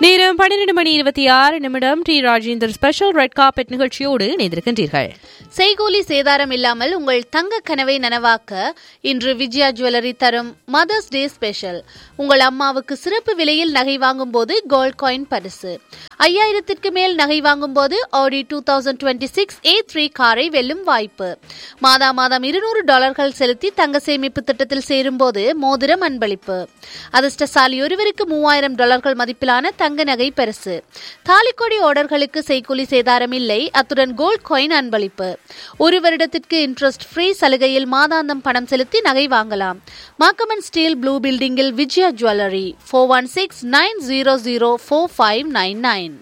நேரம் பன்னிரண்டு மணி இருபத்தி ஆறு நிமிடம் T Rajendar special red carpet நிகழ்ச்சியோடு இணைந்திருக்கின்றீர்கள் செய்கூலி சேதாரம் இல்லாமல் உங்கள் தங்க கனவை நனவாக்க இன்று விஜயா ஜுவல்லரி தரும் மதர்ஸ் டே ஸ்பெஷல் உங்கள் அம்மாவுக்கு சிறப்பு விலையில் நகை வாங்கும் போது கோல்ட் காயின் பரிசு ஐயாயிரத்திற்கு மேல் நகை வாங்கும் போது Audi two thousand twenty six A three காரை வெல்லும் வாய்ப்பு மாதா மாதம் இருநூறு டாலர்கள் செலுத்தி தங்க சேமிப்பு திட்டத்தில் சேரும் போது மோதிரம் அன்பளிப்பு அதிர்ஷ்டசாலி ஒருவருக்கு மூவாயிரம் டாலர்கள் மதிப்பிலான தங்க நகை பரிசு தாலிக்கொடி ஆர்டர்களுக்கு செய்கூலி சேதாரம் இல்லை அத்துடன் கோல்ட் காயின் அன்பளிப்பு ஒரு வருடத்திற்கு இன்ட்ரெஸ்ட் ஃப்ரீ சலுகையில் மாதாந்தம் பணம் செலுத்தி நகை வாங்கலாம் மாக்கமன் ஸ்டீல் ப்ளூ பில்டிங்கில் Vijaya jewellery four one six nine zero zero four five nine nine